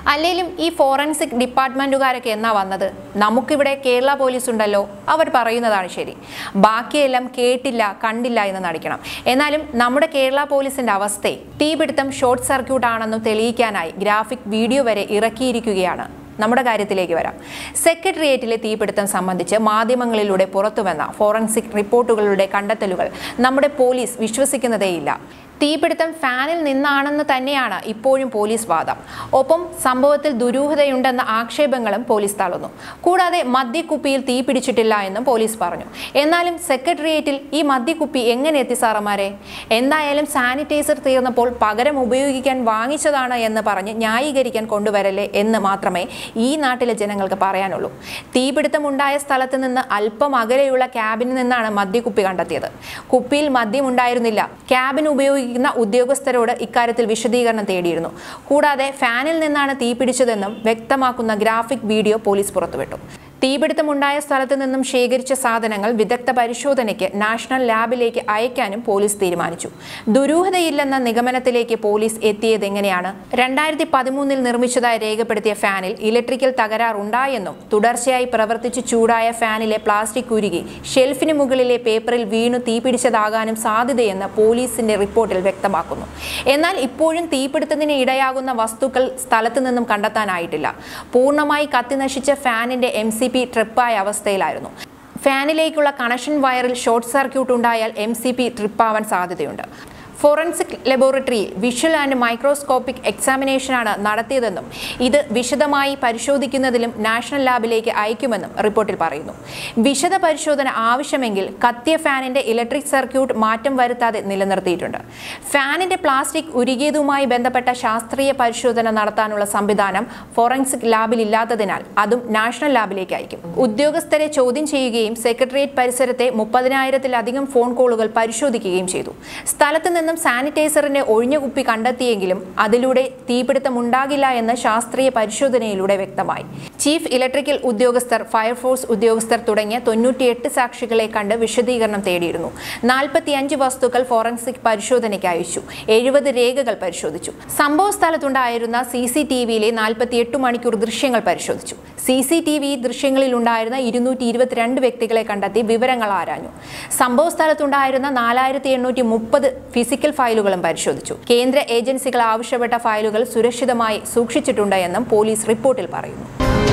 അല്ലെങ്കിലും ഈ ഫോറൻസിക് ഡിപ്പാർട്ട്മെന്റുകാരൊക്കെ എന്നാ വന്നത് നമുക്കിവിടെ കേരള പോലീസ് ഉണ്ടല്ലോ അവർ പറയുന്നതാണ് ശരി ബാക്കിയെല്ലാം കേട്ടില്ല കണ്ടില്ല എന്ന് നടിക്കണം എന്നാലും നമ്മുടെ കേരള പോലീസിന്റെ അവസ്ഥയെ തീപിടുത്തം ഷോർട്ട് സർക്യൂട്ട് ആണെന്ന് തെളിയിക്കാനായി ഗ്രാഫിക് വീഡിയോ വരെ ഇറക്കിയിരിക്കുകയാണ് നമ്മുടെ കാര്യത്തിലേക്ക് വരാം സെക്രട്ടേറിയറ്റിലെ തീപിടുത്തം സംബന്ധിച്ച് മാധ്യമങ്ങളിലൂടെ പുറത്തുവന്ന ഫോറൻസിക് റിപ്പോർട്ടുകളുടെ കണ്ടെത്തലുകൾ നമ്മുടെ പോലീസ് വിശ്വസിക്കുന്നതേയില്ല തീപിടുത്തം ഫാനിൽ നിന്നാണെന്ന് തന്നെയാണ് ഇപ്പോഴും പോലീസ് വാദം ഒപ്പം സംഭവത്തിൽ ദുരൂഹതയുണ്ടെന്ന ആക്ഷേപങ്ങളും പോലീസ് തള്ളുന്നു കൂടാതെ മദ്യക്കുപ്പിയിൽ തീ പിടിച്ചിട്ടില്ല എന്നും പോലീസ് പറഞ്ഞു എന്നാലും സെക്രട്ടേറിയറ്റിൽ ഈ മദ്യക്കുപ്പി എങ്ങനെ എത്തി സാറന്മാരെ എന്തായാലും സാനിറ്റൈസർ തീർന്നപ്പോൾ പകരം ഉപയോഗിക്കാൻ വാങ്ങിച്ചതാണ് എന്ന് പറഞ്ഞ് ന്യായീകരിക്കാൻ കൊണ്ടുവരല്ലേ എന്ന് മാത്രമേ ഈ നാട്ടിലെ ജനങ്ങൾക്ക് പറയാനുള്ളൂ തീപിടുത്തമുണ്ടായ സ്ഥലത്ത് നിന്ന് അല്പം അകലെയുള്ള ക്യാബിനിൽ നിന്നാണ് മദ്യക്കുപ്പി കണ്ടെത്തിയത് കുപ്പിയിൽ മദ്യം ഉണ്ടായിരുന്നില്ല ക്യാബിൻ ഉപയോഗിക്കുന്ന ഉദ്യോഗസ്ഥരോട് ഇക്കാര്യത്തിൽ വിശദീകരണം തേടിയിരുന്നു കൂടാതെ ഫാനിൽ നിന്നാണ് തീ പിടിച്ചതെന്നും വ്യക്തമാക്കുന്ന ഗ്രാഫിക് വീഡിയോ പോലീസ് പുറത്തുവിട്ടു തീപിടുത്തമുണ്ടായ സ്ഥലത്ത് നിന്നും ശേഖരിച്ച സാധനങ്ങൾ വിദഗ്ധ പരിശോധനയ്ക്ക് നാഷണൽ ലാബിലേക്ക് അയക്കാനും പോലീസ് തീരുമാനിച്ചു ദുരൂഹതയില്ലെന്ന നിഗമനത്തിലേക്ക് പോലീസ് എത്തിയത് എങ്ങനെയാണ് രണ്ടായിരത്തി പതിമൂന്നിൽ നിർമ്മിച്ചതായി രേഖപ്പെടുത്തിയ ഫാനിൽ ഇലക്ട്രിക്കൽ തകരാറുണ്ടായെന്നും തുടർച്ചയായി പ്രവർത്തിച്ച് ചൂടായ ഫാനിലെ പ്ലാസ്റ്റിക് ഉരുകി ഷെൽഫിന് മുകളിലെ പേപ്പറിൽ വീണു തീപിടിച്ചതാകാനും സാധ്യതയെന്ന് പോലീസിന്റെ റിപ്പോർട്ടിൽ വ്യക്തമാക്കുന്നു എന്നാൽ ഇപ്പോഴും തീപിടുത്തത്തിന് ഇടയാകുന്ന വസ്തുക്കൾ സ്ഥലത്തു നിന്നും കണ്ടെത്താനായിട്ടില്ല പൂർണ്ണമായി കത്തിനശിച്ച ഫാനിന്റെ എം സി പി ട്രിപ്പായ അവസ്ഥയിലായിരുന്നു ഫാനിലേക്കുള്ള കണക്ഷൻ വയറിൽ ഷോർട്ട് സർക്യൂട്ട് ഉണ്ടായാൽ എം സി പി ട്രിപ്പാവാൻ സാധ്യതയുണ്ട് ഫോറൻസിക് ലബോറട്ടറിയിൽ വിഷ്വൽ ആൻഡ് മൈക്രോസ്കോപ്പിക് എക്സാമിനേഷനാണ് നടത്തിയതെന്നും ഇത് വിശദമായി പരിശോധിക്കുന്നതിലും നാഷണൽ ലാബിലേക്ക് അയക്കുമെന്നും റിപ്പോർട്ടിൽ പറയുന്നു വിശദ പരിശോധന ആവശ്യമെങ്കിൽ കത്തിയ ഫാനിന്റെ ഇലക്ട്രിക് സർക്യൂട്ട് മാറ്റം വരുത്താതെ നിലനിർത്തിയിട്ടുണ്ട് ഫാനിന്റെ പ്ലാസ്റ്റിക് ഉരുകിയതുമായി ബന്ധപ്പെട്ട ശാസ്ത്രീയ പരിശോധന നടത്താനുള്ള സംവിധാനം ഫോറൻസിക് ലാബിൽ ഇല്ലാത്തതിനാൽ അതും നാഷണൽ ലാബിലേക്ക് അയക്കും ഉദ്യോഗസ്ഥരെ ചോദ്യം ചെയ്യുകയും സെക്രട്ടേറിയറ്റ് പരിസരത്തെ മുപ്പതിനായിരത്തിലധികം ഫോൺ കോളുകൾ പരിശോധിക്കുകയും ചെയ്തു സ്ഥലത്ത് നിന്നും സാനിറ്റൈസറിന്റെ ഒഴിഞ്ഞ കുപ്പി കണ്ടെത്തിയെങ്കിലും അതിലൂടെ തീപിടുത്തമുണ്ടാകില്ല എന്ന് ശാസ്ത്രീയ പരിശോധനയിലൂടെ വ്യക്തമായി ചീഫ് ഇലക്ട്രിക്കൽ ഉദ്യോഗസ്ഥർ ഫയർഫോഴ്സ് ഉദ്യോഗസ്ഥർ തുടങ്ങിയ തൊണ്ണൂറ്റിയെട്ട് സാക്ഷികളെ കണ്ട് വിശദീകരണം തേടിയിരുന്നു നാൽപ്പത്തിയഞ്ച് വസ്തുക്കൾ ഫോറൻസിക് പരിശോധനയ്ക്ക് അയച്ചു എഴുപത് രേഖകൾ പരിശോധിച്ചു സംഭവ സ്ഥലത്തുണ്ടായിരുന്ന സി സി ടി വിയിലെ നാൽപ്പത്തിയെട്ട് മണിക്കൂർ ദൃശ്യങ്ങൾ പരിശോധിച്ചു സി സി ടി വി ദൃശ്യങ്ങളിൽ ഉണ്ടായിരുന്ന ഇരുന്നൂറ്റി ഇരുപത്തിരണ്ട് വ്യക്തികളെ കണ്ടെത്തി വിവരങ്ങൾ ആരാഞ്ഞു സംഭവ സ്ഥലത്തുണ്ടായിരുന്ന നാലായിരത്തി എണ്ണൂറ്റി മുപ്പത് ഫിസിക്കൽ ഫയലുകളും പരിശോധിച്ചു കേന്ദ്ര ഏജൻസികൾ ആവശ്യപ്പെട്ട ഫയലുകൾ സുരക്ഷിതമായി സൂക്ഷിച്ചിട്ടുണ്ട് എന്നും പോലീസ് റിപ്പോർട്ടിൽ പറയുന്നു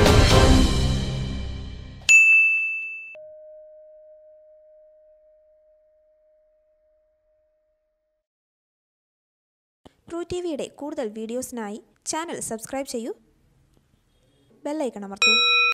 ട്രൂ ടി വിയുടെ കൂടുതൽ വീഡിയോസിനായി ചാനൽ സബ്സ്ക്രൈബ് ചെയ്യൂ ബെല്ലൈക്കൺ അമർത്തൂ